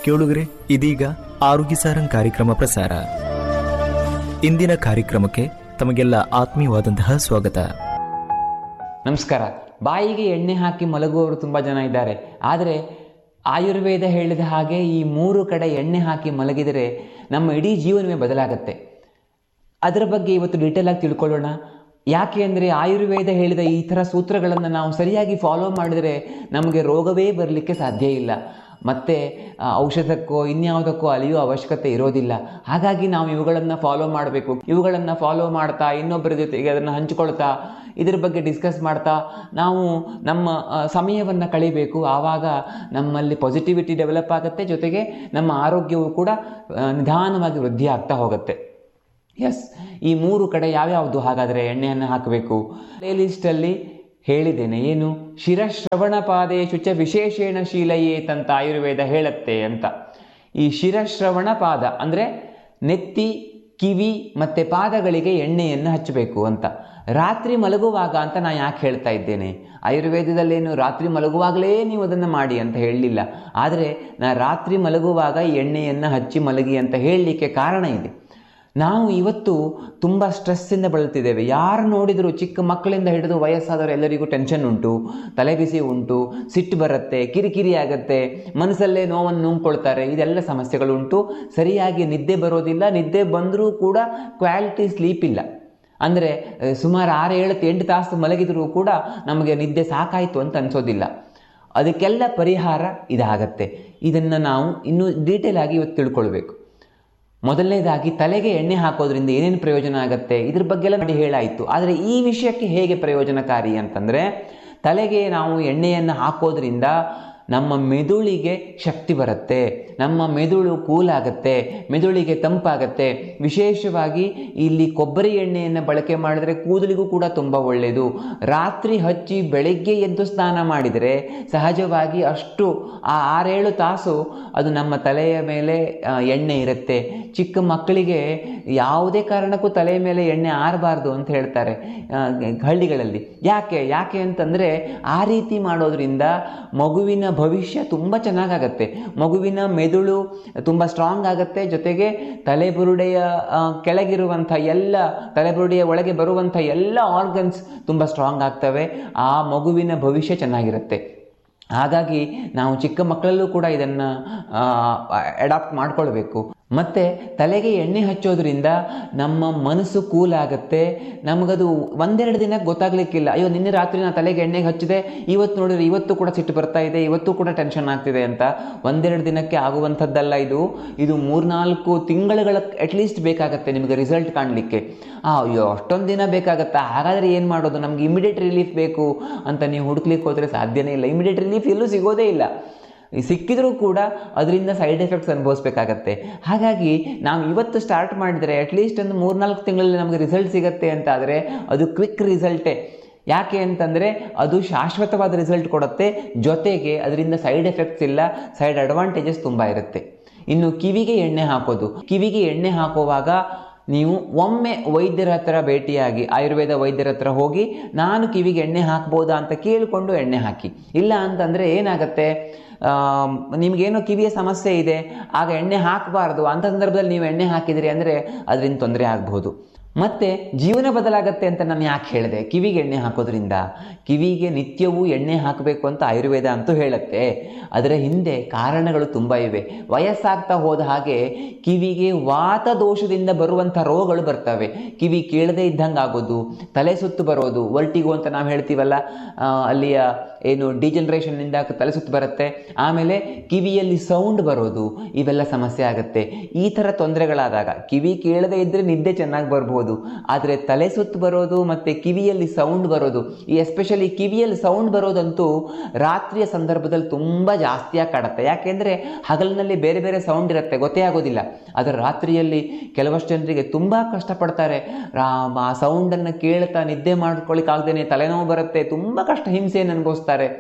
ಕೇಳುಗರೆ ಇದೀಗ ಆರೋಗ್ಯ ಸಾರಂಗ್ ಕಾರ್ಯಕ್ರಮ ಪ್ರಸಾರ ಇಂದಿನ ಕಾರ್ಯಕ್ರಮಕ್ಕೆ ತಮಗೆಲ್ಲ ಆತ್ಮೀಯವಾದಂತಹ ಸ್ವಾಗತ ನಮಸ್ಕಾರ ಬಾಯಿಗೆ ಎಣ್ಣೆ ಹಾಕಿ ಮಲಗುವವರು ತುಂಬ ಜನ ಇದ್ದಾರೆ ಆದರೆ ಆಯುರ್ವೇದ ಹೇಳಿದ ಹಾಗೆ ಈ ಮೂರು ಕಡೆ ಎಣ್ಣೆ ಹಾಕಿ ಮಲಗಿದರೆ ನಮ್ಮ ಇಡೀ ಜೀವನವೇ ಬದಲಾಗತ್ತೆ ಅದರ ಬಗ್ಗೆ ಇವತ್ತು ಡೀಟೇಲ್ ಆಗಿ ತಿಳ್ಕೊಳ್ಳೋಣ ಯಾಕೆ ಅಂದರೆ ಆಯುರ್ವೇದ ಹೇಳಿದ ಈ ಥರ ಸೂತ್ರಗಳನ್ನು ನಾವು ಸರಿಯಾಗಿ ಫಾಲೋ ಮಾಡಿದರೆ ನಮಗೆ ರೋಗವೇ ಬರಲಿಕ್ಕೆ ಸಾಧ್ಯ ಇಲ್ಲ ಮತ್ತು ಆ, ಔಷಧಕ್ಕೋ ಇನ್ಯಾವುದಕ್ಕೋ ಅಲಿಯೋ ಅವಶ್ಯಕತೆ ಇರೋದಿಲ್ಲ ಹಾಗಾಗಿ ನಾವು ಇವುಗಳನ್ನು ಫಾಲೋ ಮಾಡಬೇಕು ಇವುಗಳನ್ನು ಫಾಲೋ ಮಾಡ್ತಾ ಇನ್ನೊಬ್ಬರ ಜೊತೆಗೆ ಅದನ್ನು ಹಂಚಿಕೊಳ್ತಾ ಇದ್ರ ಬಗ್ಗೆ ಡಿಸ್ಕಸ್ ಮಾಡ್ತಾ ನಾವು ನಮ್ಮ ಸಮಯವನ್ನು ಕಳಿಬೇಕು ಆವಾಗ ನಮ್ಮಲ್ಲಿ ಪಾಸಿಟಿವಿಟಿ ಡೆವಲಪ್ ಆಗುತ್ತೆ ಜೊತೆಗೆ ನಮ್ಮ ಆರೋಗ್ಯವು ಕೂಡ ಆ, ನಿಧಾನವಾಗಿ ವೃದ್ಧಿ ಆಗ್ತಾ ಹೋಗುತ್ತೆ ಎಸ್ ಈ ಮೂರು ಕಡೆ ಯಾವ್ಯಾವುದು ಹಾಗಾದರೆ ಎಣ್ಣೆಯನ್ನು ಹಾಕಬೇಕು ಪ್ಲೇ ಲಿಸ್ಟಲ್ಲಿ ಹೇಳಿದ್ದೇನೆ ಏನು ಶಿರಶ್ರವಣ ಪಾದೇಶು ಚ ವಿಶೇಷೇಣ ಶೀಲಯೇತ್ ಅಂತ ಆಯುರ್ವೇದ ಹೇಳುತ್ತೆ ಅಂತ ಈ ಶಿರಶ್ರವಣ ಪಾದ ಅಂದರೆ ನೆತ್ತಿ ಕಿವಿ ಮತ್ತು ಪಾದಗಳಿಗೆ ಎಣ್ಣೆಯನ್ನು ಹಚ್ಚಬೇಕು ಅಂತ ರಾತ್ರಿ ಮಲಗುವಾಗ ಅಂತ ನಾನು ಯಾಕೆ ಹೇಳ್ತಾ ಇದ್ದೇನೆ ಆಯುರ್ವೇದದಲ್ಲೇನು ರಾತ್ರಿ ಮಲಗುವಾಗಲೇ ನೀವು ಅದನ್ನು ಮಾಡಿ ಅಂತ ಹೇಳಲಿಲ್ಲ ಆದರೆ ನಾ ರಾತ್ರಿ ಮಲಗುವಾಗ ಈ ಎಣ್ಣೆಯನ್ನು ಹಚ್ಚಿ ಮಲಗಿ ಅಂತ ಹೇಳಲಿಕ್ಕೆ ಕಾರಣ ಇದೆ ನಾವು ಇವತ್ತು ತುಂಬ ಸ್ಟ್ರೆಸ್ಸಿಂದ ಬಳಲ್ತಿದ್ದೇವೆ ಯಾರು ನೋಡಿದರೂ ಚಿಕ್ಕ ಮಕ್ಕಳಿಂದ ಹಿಡಿದು ವಯಸ್ಸಾದವರು ಎಲ್ಲರಿಗೂ ಟೆನ್ಷನ್ ಉಂಟು ತಲೆಬಿಸಿ ಉಂಟು ಸಿಟ್ಟು ಬರುತ್ತೆ ಕಿರಿಕಿರಿ ಆಗುತ್ತೆ ಮನಸ್ಸಲ್ಲೇ ನೋವನ್ನು ನುಂಗ್ಕೊಳ್ತಾರೆ ಇದೆಲ್ಲ ಸಮಸ್ಯೆಗಳುಂಟು ಸರಿಯಾಗಿ ನಿದ್ದೆ ಬರೋದಿಲ್ಲ ನಿದ್ದೆ ಬಂದರೂ ಕೂಡ ಕ್ವಾಲಿಟಿ ಸ್ಲೀಪ್ ಇಲ್ಲ ಅಂದರೆ ಸುಮಾರು ಆರು ಏಳು ಎಂಟು ತಾಸು ಮಲಗಿದರೂ ಕೂಡ ನಮಗೆ ನಿದ್ದೆ ಸಾಕಾಯಿತು ಅಂತ ಅನಿಸೋದಿಲ್ಲ ಅದಕ್ಕೆಲ್ಲ ಪರಿಹಾರ ಇದಾಗತ್ತೆ ಇದನ್ನು ನಾವು ಇನ್ನೂ ಡೀಟೇಲ್ ಆಗಿ ಇವತ್ತು ತಿಳ್ಕೊಳ್ಬೇಕು ಮೊದಲನೇದಾಗಿ ತಲೆಗೆ ಎಣ್ಣೆ ಹಾಕೋದ್ರಿಂದ ಏನೇನು ಪ್ರಯೋಜನ ಆಗುತ್ತೆ ಇದ್ರ ಬಗ್ಗೆ ಎಲ್ಲ ನೋಡಿ ಹೇಳಾಯಿತು ಆದರೆ ಈ ವಿಷಯಕ್ಕೆ ಹೇಗೆ ಪ್ರಯೋಜನಕಾರಿ ಅಂತಂದರೆ ತಲೆಗೆ ನಾವು ಎಣ್ಣೆಯನ್ನು ಹಾಕೋದ್ರಿಂದ ನಮ್ಮ ಮೆದುಳಿಗೆ ಶಕ್ತಿ ಬರುತ್ತೆ ನಮ್ಮ ಮೆದುಳು ಕೂಲ್ ಆಗುತ್ತೆ ಮೆದುಳಿಗೆ ತಂಪಾಗತ್ತೆ ವಿಶೇಷವಾಗಿ ಇಲ್ಲಿ ಕೊಬ್ಬರಿ ಎಣ್ಣೆಯನ್ನು ಬಳಕೆ ಮಾಡಿದರೆ ಕೂದಲಿಗೂ ಕೂಡ ತುಂಬ ಒಳ್ಳೆಯದು ರಾತ್ರಿ ಹಚ್ಚಿ ಬೆಳಗ್ಗೆ ಎದ್ದು ಸ್ನಾನ ಮಾಡಿದರೆ ಸಹಜವಾಗಿ ಅಷ್ಟು ಆ ಆರೇಳು ತಾಸು ಅದು ನಮ್ಮ ತಲೆಯ ಮೇಲೆ ಆ, ಎಣ್ಣೆ ಇರುತ್ತೆ ಚಿಕ್ಕ ಮಕ್ಕಳಿಗೆ ಯಾವುದೇ ಕಾರಣಕ್ಕೂ ತಲೆಯ ಮೇಲೆ ಎಣ್ಣೆ ಆರಬಾರ್ದು ಅಂತ ಹೇಳ್ತಾರೆ ಆ, ಹಳ್ಳಿಗಳಲ್ಲಿ ಯಾಕೆ ಯಾಕೆ ಅಂತಂದರೆ ಆ ರೀತಿ ಮಾಡೋದ್ರಿಂದ ಮಗುವಿನ ಭವಿಷ್ಯ ತುಂಬ ಚೆನ್ನಾಗಾಗತ್ತೆ ಮಗುವಿನ ಮೆದುಳು ತುಂಬ ಸ್ಟ್ರಾಂಗ್ ಆಗುತ್ತೆ ಜೊತೆಗೆ ತಲೆಬುರುಡೆಯ ಆ, ಕೆಳಗಿರುವಂಥ ಎಲ್ಲ ತಲೆಬುರುಡೆಯ ಒಳಗೆ ಬರುವಂಥ ಎಲ್ಲ ಆರ್ಗನ್ಸ್ ತುಂಬ ಸ್ಟ್ರಾಂಗ್ ಆಗ್ತವೆ ಆ ಮಗುವಿನ ಭವಿಷ್ಯ ಚೆನ್ನಾಗಿರುತ್ತೆ ಹಾಗಾಗಿ ನಾವು ಚಿಕ್ಕ ಮಕ್ಕಳಲ್ಲೂ ಕೂಡ ಇದನ್ನು ಅಡಾಪ್ಟ್ ಮಾಡ್ಕೊಳ್ಬೇಕು ಮತ್ತು ತಲೆಗೆ ಎಣ್ಣೆ ಹಚ್ಚೋದ್ರಿಂದ ನಮ್ಮ ಮನಸ್ಸು ಕೂಲ್ ಆಗುತ್ತೆ ನಮಗದು ಒಂದೆರಡು ದಿನ ಗೊತ್ತಾಗ್ಲಿಕ್ಕಿಲ್ಲ ಅಯ್ಯೋ ನಿನ್ನೆ ರಾತ್ರಿ ನಾನು ತಲೆಗೆ ಎಣ್ಣೆಗೆ ಹಚ್ಚಿದೆ ಇವತ್ತು ನೋಡಿದ್ರೆ ಇವತ್ತು ಕೂಡ ಸಿಟ್ಟು ಬರ್ತಾ ಇದೆ ಇವತ್ತು ಕೂಡ ಟೆನ್ಷನ್ ಆಗ್ತಿದೆ ಅಂತ ಒಂದೆರಡು ದಿನಕ್ಕೆ ಆಗುವಂಥದ್ದಲ್ಲ ಇದು ಇದು ಮೂರ್ನಾಲ್ಕು ತಿಂಗಳುಗಳ ಅಟ್ಲೀಸ್ಟ್ ಬೇಕಾಗತ್ತೆ ನಿಮಗೆ ರಿಸಲ್ಟ್ ಕಾಣಲಿಕ್ಕೆ ಅಯ್ಯೋ ಅಷ್ಟೊಂದು ದಿನ ಬೇಕಾಗತ್ತಾ ಹಾಗಾದರೆ ಏನು ಮಾಡೋದು ನಮ್ಗೆ ಇಮಿಡಿಯೇಟ್ ರಿಲೀಫ್ ಬೇಕು ಅಂತ ನೀವು ಹುಡುಕ್ಲಿಕ್ಕೆ ಹೋದರೆ ಸಾಧ್ಯನೇ ಇಲ್ಲ ಇಮಿಡಿಯೇಟ್ ರಿಲೀಫ್ ಎಲ್ಲೂ ಸಿಗೋದೇ ಇಲ್ಲ ಈ ಸಿಕ್ಕಿದ್ರೂ ಕೂಡ ಅದರಿಂದ ಸೈಡ್ ಎಫೆಕ್ಟ್ಸ್ ಅನುಭವಿಸ್ಬೇಕಾಗತ್ತೆ ಹಾಗಾಗಿ ನಾವು ಇವತ್ತು ಸ್ಟಾರ್ಟ್ ಮಾಡಿದರೆ ಅಟ್ಲೀಸ್ಟ್ ಒಂದು ಮೂರ್ನಾಲ್ಕು ತಿಂಗಳಲ್ಲಿ ನಮಗೆ ರಿಸಲ್ಟ್ ಸಿಗತ್ತೆ ಅಂತ ಆದರೆ ಅದು ಕ್ವಿಕ್ ರಿಸಲ್ಟೇ ಯಾಕೆ ಅಂತಂದರೆ ಅದು ಶಾಶ್ವತವಾದ ರಿಸಲ್ಟ್ ಕೊಡುತ್ತೆ ಜೊತೆಗೆ ಅದರಿಂದ ಸೈಡ್ ಎಫೆಕ್ಟ್ಸ್ ಇಲ್ಲ ಸೈಡ್ ಅಡ್ವಾಂಟೇಜಸ್ ತುಂಬ ಇರುತ್ತೆ ಇನ್ನು ಕಿವಿಗೆ ಎಣ್ಣೆ ಹಾಕೋದು ಕಿವಿಗೆ ಎಣ್ಣೆ ಹಾಕುವಾಗ ನೀವು ಒಮ್ಮೆ ವೈದ್ಯರ ಹತ್ರ ಭೇಟಿಯಾಗಿ ಆಯುರ್ವೇದ ವೈದ್ಯರ ಹತ್ರ ಹೋಗಿ ನಾನು ಕಿವಿಗೆ ಎಣ್ಣೆ ಹಾಕ್ಬೋದಾ ಅಂತ ಕೇಳಿಕೊಂಡು ಎಣ್ಣೆ ಹಾಕಿ ಇಲ್ಲ ಅಂತಂದರೆ ಏನಾಗುತ್ತೆ ಆಮ್, ನಿಮಗೇನೋ ಕಿವಿಯ ಸಮಸ್ಯೆ ಇದೆ ಆಗ ಎಣ್ಣೆ ಹಾಕಬಾರ್ದು ಅಂಥ ಸಂದರ್ಭದಲ್ಲಿ ನೀವು ಎಣ್ಣೆ ಹಾಕಿದಿರಿ ಅಂದರೆ ಅದರಿಂದ ತೊಂದರೆ ಆಗ್ಬೋದು ಮತ್ತು ಜೀವನ ಬದಲಾಗತ್ತೆ ಅಂತ ನಾನು ಯಾಕೆ ಹೇಳಿದೆ ಕಿವಿಗೆ ಎಣ್ಣೆ ಹಾಕೋದ್ರಿಂದ ಕಿವಿಗೆ ನಿತ್ಯವೂ ಎಣ್ಣೆ ಹಾಕಬೇಕು ಅಂತ ಆಯುರ್ವೇದ ಅಂತೂ ಹೇಳುತ್ತೆ ಅದರ ಹಿಂದೆ ಕಾರಣಗಳು ತುಂಬ ಇವೆ ವಯಸ್ಸಾಗ್ತಾ ಹೋದ ಹಾಗೆ ಕಿವಿಗೆ ವಾತ ದೋಷದಿಂದ ಬರುವಂಥ ರೋಗಗಳು ಬರ್ತವೆ ಕಿವಿ ಕೇಳದೇ ಇದ್ದಂಗೆ ಆಗೋದು ತಲೆ ಸುತ್ತು ಬರೋದು ವರ್ಟಿಗೋ ಅಂತ ನಾವು ಹೇಳ್ತೀವಲ್ಲ ಆ, ಅಲ್ಲಿಯ ಏನು ಡಿಜನರೇಷನ್ನಿಂದ ತಲೆ ಸುತ್ತು ಬರುತ್ತೆ ಆಮೇಲೆ ಕಿವಿಯಲ್ಲಿ ಸೌಂಡ್ ಬರೋದು ಇವೆಲ್ಲ ಸಮಸ್ಯೆ ಆಗುತ್ತೆ ಈ ಥರ ತೊಂದರೆಗಳಾದಾಗ ಕಿವಿ ಕೇಳದೇ ಇದ್ದರೆ ನಿದ್ದೆ ಚೆನ್ನಾಗಿ ಬರ್ಬೋದು ಆದರೆ ತಲೆ ಸುತ್ತು ಬರೋದು ಮತ್ತು ಕಿವಿಯಲ್ಲಿ ಸೌಂಡ್ ಬರೋದು ಈ ಎಸ್ಪೆಷಲಿ ಕಿವಿಯಲ್ಲಿ ಸೌಂಡ್ ಬರೋದಂತೂ ರಾತ್ರಿಯ ಸಂದರ್ಭದಲ್ಲಿ ತುಂಬ ಜಾಸ್ತಿಯಾಗಿ ಕಾಡುತ್ತೆ ಯಾಕೆಂದರೆ ಹಗಲಿನಲ್ಲಿ ಬೇರೆ ಬೇರೆ ಸೌಂಡ್ ಇರುತ್ತೆ ಗೊತ್ತೇ ಆಗೋದಿಲ್ಲ ಆದರೆ ರಾತ್ರಿಯಲ್ಲಿ ಕೆಲವಷ್ಟು ಜನರಿಗೆ ತುಂಬ ಕಷ್ಟಪಡ್ತಾರೆ ರಾ- ಆ ಸೌಂಡನ್ನು ಕೇಳ್ತಾ ನಿದ್ದೆ ಮಾಡ್ಕೊಳ್ಳಿಕ್ಕಾಗ್ದೇ ತಲೆನೋವು ಬರುತ್ತೆ ತುಂಬ ಕಷ್ಟ ಹಿಂಸೆಯನ್ನು ಅನುಭವಿಸ್ತಾರೆ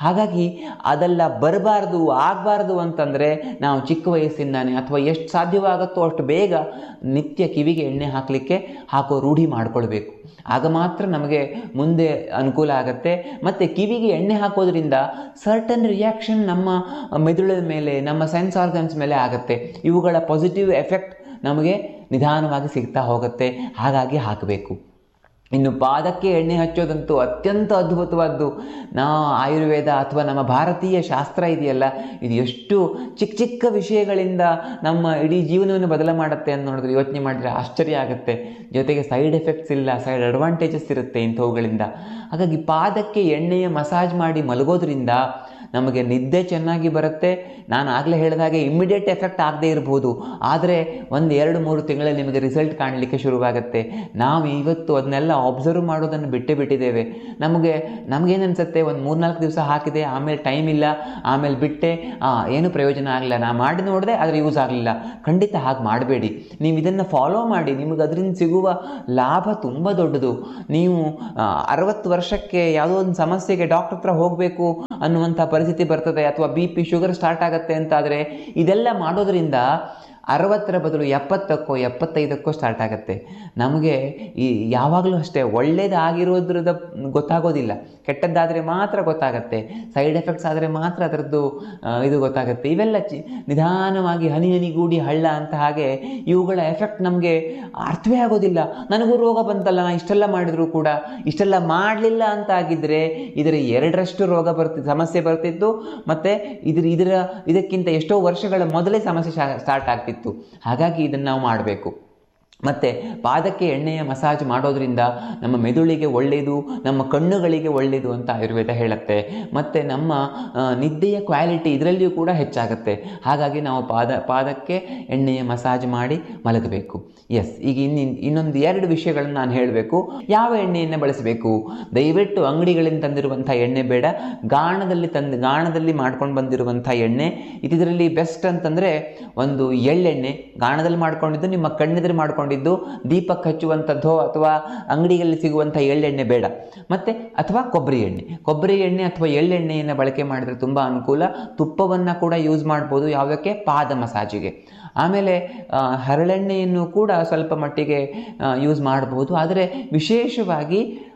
ಹಾಗಾಗಿ ಅದೆಲ್ಲ ಬರಬಾರ್ದು ಆಗಬಾರ್ದು ಅಂತಂದರೆ ನಾವು ಚಿಕ್ಕ ವಯಸ್ಸಿಂದಾನೆ ಅಥವಾ ಎಷ್ಟು ಸಾಧ್ಯವಾಗುತ್ತೋ ಅಷ್ಟು ಬೇಗ ನಿತ್ಯ ಕಿವಿಗೆ ಎಣ್ಣೆ ಹಾಕಲಿಕ್ಕೆ ಹಾಕೋ ರೂಢಿ ಮಾಡ್ಕೊಳ್ಬೇಕು ಆಗ ಮಾತ್ರ ನಮಗೆ ಮುಂದೆ ಅನುಕೂಲ ಆಗುತ್ತೆ ಮತ್ತು ಕಿವಿಗೆ ಎಣ್ಣೆ ಹಾಕೋದ್ರಿಂದ ಸರ್ಟನ್ ರಿಯಾಕ್ಷನ್ ನಮ್ಮ ಮೆದುಳಿನ ಮೇಲೆ ನಮ್ಮ ಸೆನ್ಸ್ ಆರ್ಗನ್ಸ್ ಮೇಲೆ ಆಗುತ್ತೆ ಇವುಗಳ ಪಾಸಿಟಿವ್ ಎಫೆಕ್ಟ್ ನಮಗೆ ನಿಧಾನವಾಗಿ ಸಿಗ್ತಾ ಹೋಗುತ್ತೆ ಹಾಗಾಗಿ ಹಾಕಬೇಕು ಇನ್ನು ಪಾದಕ್ಕೆ ಎಣ್ಣೆ ಹಚ್ಚೋದಂತೂ ಅತ್ಯಂತ ಅದ್ಭುತವಾದ್ದು ನಾ ಆಯುರ್ವೇದ ಅಥವಾ ನಮ್ಮ ಭಾರತೀಯ ಶಾಸ್ತ್ರ ಇದೆಯಲ್ಲ ಇದು ಎಷ್ಟು ಚಿಕ್ಕ ಚಿಕ್ಕ ವಿಷಯಗಳಿಂದ ನಮ್ಮ ಇಡೀ ಜೀವನವನ್ನು ಬದಲ ಮಾಡುತ್ತೆ ಅಂತ ನೋಡಿದ್ರೆ ಯೋಚನೆ ಮಾಡಿದರೆ ಆಶ್ಚರ್ಯ ಆಗುತ್ತೆ ಜೊತೆಗೆ ಸೈಡ್ ಎಫೆಕ್ಟ್ಸ್ ಇಲ್ಲ ಸೈಡ್ ಅಡ್ವಾಂಟೇಜಸ್ ಇರುತ್ತೆ ಇಂಥವುಗಳಿಂದ ಹಾಗಾಗಿ ಪಾದಕ್ಕೆ ಎಣ್ಣೆಯ ಮಸಾಜ್ ಮಾಡಿ ಮಲಗೋದ್ರಿಂದ ನಮಗೆ ನಿದ್ದೆ ಚೆನ್ನಾಗಿ ಬರುತ್ತೆ ನಾನು ಆಗಲೇ ಹೇಳಿದ ಹಾಗೆ ಇಮ್ಮಿಡಿಯೇಟ್ ಎಫೆಕ್ಟ್ ಆಗದೇ ಇರ್ಬೋದು ಆದರೆ ಒಂದು ಎರಡು ಮೂರು ತಿಂಗಳಲ್ಲಿ ನಿಮಗೆ ರಿಸಲ್ಟ್ ಕಾಣಲಿಕ್ಕೆ ಶುರುವಾಗುತ್ತೆ ನಾವು ಇವತ್ತು ಅದನ್ನೆಲ್ಲ ಅಬ್ಸರ್ವ್ ಮಾಡೋದನ್ನು ಬಿಟ್ಟೇ ಬಿಟ್ಟಿದ್ದೇವೆ ನಮಗೆ ನಮಗೇನು ಅನಿಸುತ್ತೆ ಒಂದು ಮೂರ್ನಾಲ್ಕು ದಿವಸ ಹಾಕಿದೆ ಆಮೇಲೆ ಟೈಮ್ ಇಲ್ಲ ಆಮೇಲೆ ಬಿಟ್ಟೆ ಏನು ಪ್ರಯೋಜನ ಆಗಲಿಲ್ಲ ನಾ ಮಾಡಿ ನೋಡಿದೆ ಆದರೆ ಯೂಸ್ ಆಗಲಿಲ್ಲ ಖಂಡಿತ ಹಾಗೆ ಮಾಡಬೇಡಿ ನೀವು ಇದನ್ನು ಫಾಲೋ ಮಾಡಿ ನಿಮಗೆ ಅದರಿಂದ ಸಿಗುವ ಲಾಭ ತುಂಬ ದೊಡ್ಡದು ನೀವು ಅರವತ್ತು ವರ್ಷಕ್ಕೆ ಯಾವುದೋ ಒಂದು ಸಮಸ್ಯೆಗೆ ಡಾಕ್ಟರ್ ಹತ್ರ ಹೋಗಬೇಕು ಅನ್ನುವಂಥ ಪರಿಸ್ಥಿತಿ ಬರ್ತದೆ ಅಥವಾ ಬಿ ಪಿ ಶುಗರ್ ಸ್ಟಾರ್ಟ್ ಆಗುತ್ತೆ ಅಂತಾದರೆ ಇದೆಲ್ಲ ಮಾಡೋದ್ರಿಂದ ಅರವತ್ತರ ಬದಲು ಎಪ್ಪತ್ತಕ್ಕೋ ಎಪ್ಪತ್ತೈದಕ್ಕೋ ಸ್ಟಾರ್ಟ್ ಆಗುತ್ತೆ ನಮಗೆ ಈ ಯಾವಾಗಲೂ ಅಷ್ಟೇ ಒಳ್ಳೇದಾಗಿರೋದ್ರದ ಗೊತ್ತಾಗೋದಿಲ್ಲ ಕೆಟ್ಟದ್ದಾದರೆ ಮಾತ್ರ ಗೊತ್ತಾಗತ್ತೆ ಸೈಡ್ ಎಫೆಕ್ಟ್ಸ್ ಆದರೆ ಮಾತ್ರ ಅದರದ್ದು ಇದು ಗೊತ್ತಾಗುತ್ತೆ ಇವೆಲ್ಲ ಚಿ ನಿಧಾನವಾಗಿ ಹನಿ ಹನಿಗೂಡಿ ಹಳ್ಳ ಅಂತ ಹಾಗೆ ಇವುಗಳ ಎಫೆಕ್ಟ್ ನಮಗೆ ಅರ್ಥವೇ ಆಗೋದಿಲ್ಲ ನನಗೂ ರೋಗ ಬಂತಲ್ಲ ನಾನು ಇಷ್ಟೆಲ್ಲ ಮಾಡಿದರೂ ಕೂಡ ಇಷ್ಟೆಲ್ಲ ಮಾಡಲಿಲ್ಲ ಅಂತ ಆಗಿದ್ದರೆ ಇದರ ಎರಡರಷ್ಟು ರೋಗ ಬರ್ತಿ ಸಮಸ್ಯೆ ಬರ್ತಿತ್ತು ಮತ್ತು ಇದ್ರ ಇದರ ಇದಕ್ಕಿಂತ ಎಷ್ಟೋ ವರ್ಷಗಳ ಮೊದಲೇ ಸಮಸ್ಯೆ ಸ್ಟಾರ್ಟ್ ಆಗ್ತಿತ್ತು ಹಾಗಾಗಿ ಇದನ್ನು ನಾವು ಮಾಡಬೇಕು ಮತ್ತು ಪಾದಕ್ಕೆ ಎಣ್ಣೆಯ ಮಸಾಜ್ ಮಾಡೋದ್ರಿಂದ ನಮ್ಮ ಮೆದುಳಿಗೆ ಒಳ್ಳೆಯದು ನಮ್ಮ ಕಣ್ಣುಗಳಿಗೆ ಒಳ್ಳೆಯದು ಅಂತ ಆಯುರ್ವೇದ ಹೇಳುತ್ತೆ ಮತ್ತು ನಮ್ಮ ನಿದ್ದೆಯ ಕ್ವಾಲಿಟಿ ಇದರಲ್ಲಿಯೂ ಕೂಡ ಹೆಚ್ಚಾಗುತ್ತೆ ಹಾಗಾಗಿ ನಾವು ಪಾದ ಪಾದಕ್ಕೆ ಎಣ್ಣೆಯ ಮಸಾಜ್ ಮಾಡಿ ಮಲಗಬೇಕು ಎಸ್ ಈಗ ಇನ್ನು ಇನ್ನೊಂದು ಎರಡು ವಿಷಯಗಳನ್ನು ನಾನು ಹೇಳಬೇಕು ಯಾವ ಎಣ್ಣೆಯನ್ನು ಬಳಸಬೇಕು ದಯವಿಟ್ಟು ಅಂಗಡಿಗಳಿಂದ ತಂದಿರುವಂಥ ಎಣ್ಣೆ ಬೇಡ ಗಾಣದಲ್ಲಿ ತಂದು ಗಾಣದಲ್ಲಿ ಮಾಡ್ಕೊಂಡು ಬಂದಿರುವಂಥ ಎಣ್ಣೆ ಇದರಲ್ಲಿ ಬೆಸ್ಟ್ ಅಂತಂದರೆ ಒಂದು ಎಳ್ಳೆಣ್ಣೆ ಗಾಣದಲ್ಲಿ ಮಾಡ್ಕೊಂಡಿದ್ದು ನಿಮ್ಮ ಕಣ್ಣೆದುರು ಮಾಡ್ಕೊಂಡು ದೀಪಕ್ಕೆ ಹಚ್ಚುವಂಥದ್ದು ಅಥವಾ ಅಂಗಡಿಯಲ್ಲಿ ಸಿಗುವಂಥ ಎಳ್ಳೆಣ್ಣೆ ಬೇಡ ಮತ್ತು ಅಥವಾ ಕೊಬ್ಬರಿ ಎಣ್ಣೆ ಕೊಬ್ಬರಿ ಎಣ್ಣೆ ಅಥವಾ ಎಳ್ಳೆಣ್ಣೆಯನ್ನು ಬಳಕೆ ಮಾಡಿದರೆ ತುಂಬ ಅನುಕೂಲ ತುಪ್ಪವನ್ನು ಕೂಡ ಯೂಸ್ ಮಾಡ್ಬೋದು ಯಾವುದಕ್ಕೆ ಪಾದ ಮಸಾಜಿಗೆ ಆಮೇಲೆ ಹರಳೆಣ್ಣೆಯನ್ನು ಕೂಡ ಸ್ವಲ್ಪ ಮಟ್ಟಿಗೆ ಯೂಸ್ ಮಾಡಬಹುದು ಆದರೆ ವಿಶೇಷವಾಗಿ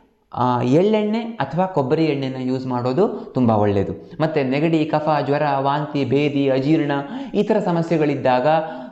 ಎಳ್ಳೆಣ್ಣೆ ಅಥವಾ ಕೊಬ್ಬರಿ ಎಣ್ಣೆನ ಯೂಸ್ ಮಾಡೋದು ತುಂಬ ಒಳ್ಳೆಯದು ಮತ್ತು ನೆಗಡಿ ಕಫ ಜ್ವರ ವಾಂತಿ ಭೇದಿ ಅಜೀರ್ಣ ಈ ಥರ ಸಮಸ್ಯೆಗಳಿದ್ದಾಗ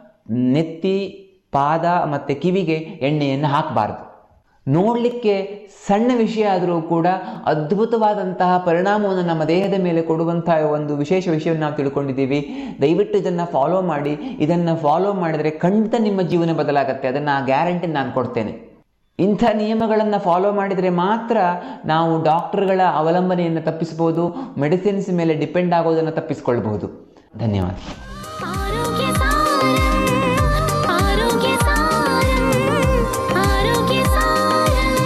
ನೆತ್ತಿ ಪಾದ ಮತ್ತು ಕಿವಿಗೆ ಎಣ್ಣೆಯನ್ನು ಹಾಕಬಾರ್ದು ನೋಡಲಿಕ್ಕೆ ಸಣ್ಣ ವಿಷಯ ಆದರೂ ಕೂಡ ಅದ್ಭುತವಾದಂತಹ ಪರಿಣಾಮವನ್ನು ನಮ್ಮ ದೇಹದ ಮೇಲೆ ಕೊಡುವಂತಹ ಒಂದು ವಿಶೇಷ ವಿಷಯವನ್ನು ನಾವು ತಿಳ್ಕೊಂಡಿದ್ದೀವಿ ದಯವಿಟ್ಟು ಇದನ್ನು ಫಾಲೋ ಮಾಡಿ ಇದನ್ನು ಫಾಲೋ ಮಾಡಿದರೆ ಖಂಡಿತ ನಿಮ್ಮ ಜೀವನ ಬದಲಾಗುತ್ತೆ ಅದನ್ನು ಆ ಗ್ಯಾರಂಟಿ ನಾನು ಕೊಡ್ತೇನೆ ಇಂಥ ನಿಯಮಗಳನ್ನು ಫಾಲೋ ಮಾಡಿದರೆ ಮಾತ್ರ ನಾವು ಡಾಕ್ಟರ್ಗಳ ಅವಲಂಬನೆಯನ್ನು ತಪ್ಪಿಸ್ಬೋದು ಮೆಡಿಸಿನ್ಸ್ ಮೇಲೆ ಡಿಪೆಂಡ್ ಆಗೋದನ್ನು ತಪ್ಪಿಸ್ಕೊಳ್ಬಹುದು ಧನ್ಯವಾದ ಆರೋಗ್ಯ ಸಾರಂ ಆರೋಗ್ಯ ಸಾರಂ ಆರೋಗ್ಯ ಸಾರಂ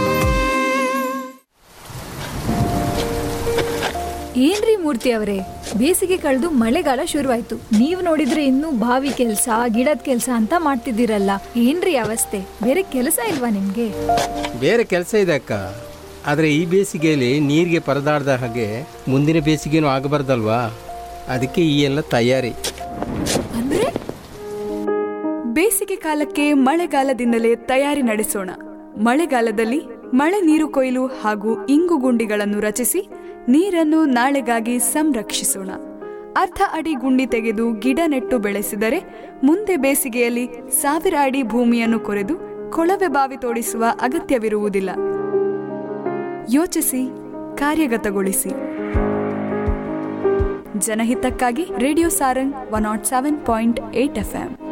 ಏನ್ರಿ ಮೂರ್ತಿ ಅವರೇ ಬೇಸಿಗೆ ಕಳೆದು ಮಳೆಗಾಲ ಶುರುವಾಯ್ತು ನೀವ್ ನೋಡಿದ್ರೆ ಇನ್ನೂ ಬಾವಿ ಕೆಲ್ಸ ಗಿಡದ ಕೆಲ್ಸ ಅಂತ ಮಾಡ್ತಿದ್ದೀರಲ್ಲ ಏನ್ರಿ ಅವಸ್ಥೆ ಬೇರೆ ಕೆಲಸ ಇಲ್ವಾ ನಿಮ್ಗೆ ಬೇರೆ ಕೆಲಸ ಇದೆ ಅಕ್ಕ ಆದರೆ ಈ ಬೇಸಿಗೆಯಲ್ಲಿ ನೀರಿಗೆ ಪರದಾಡ್ದ ಹಾಗೆ ಮುಂದಿನ ಬೇಸಿಗೆನೂ ಆಗಬಾರ್ದಲ್ವಾ ಅದಕ್ಕೆ ಈ ಎಲ್ಲ ತಯಾರಿ ಅಂದ್ರೆ ಬೇಸಿಗೆ ಕಾಲಕ್ಕೆ ಮಳೆಗಾಲದಿಂದಲೇ ತಯಾರಿ ನಡೆಸೋಣ ಮಳೆಗಾಲದಲ್ಲಿ ಮಳೆ ನೀರು ಕೊಯ್ಲು ಹಾಗೂ ಇಂಗು ಗುಂಡಿಗಳನ್ನು ರಚಿಸಿ ನೀರನ್ನು ನಾಳೆಗಾಗಿ ಸಂರಕ್ಷಿಸೋಣ ಅರ್ಧ ಅಡಿ ಗುಂಡಿ ತೆಗೆದು ಗಿಡ ನೆಟ್ಟು ಬೆಳೆಸಿದರೆ ಮುಂದೆ ಬೇಸಿಗೆಯಲ್ಲಿ ಸಾವಿರ ಅಡಿ ಭೂಮಿಯನ್ನು ಕೊರೆದು ಕೊಳವೆ ಬಾವಿ ತೋಡಿಸುವ ಅಗತ್ಯವಿರುವುದಿಲ್ಲ ಯೋಚಿಸಿ ಕಾರ್ಯಗತಗೊಳಿಸಿ ಜನಹಿತಕ್ಕಾಗಿ radio Sarang one not seven point eight F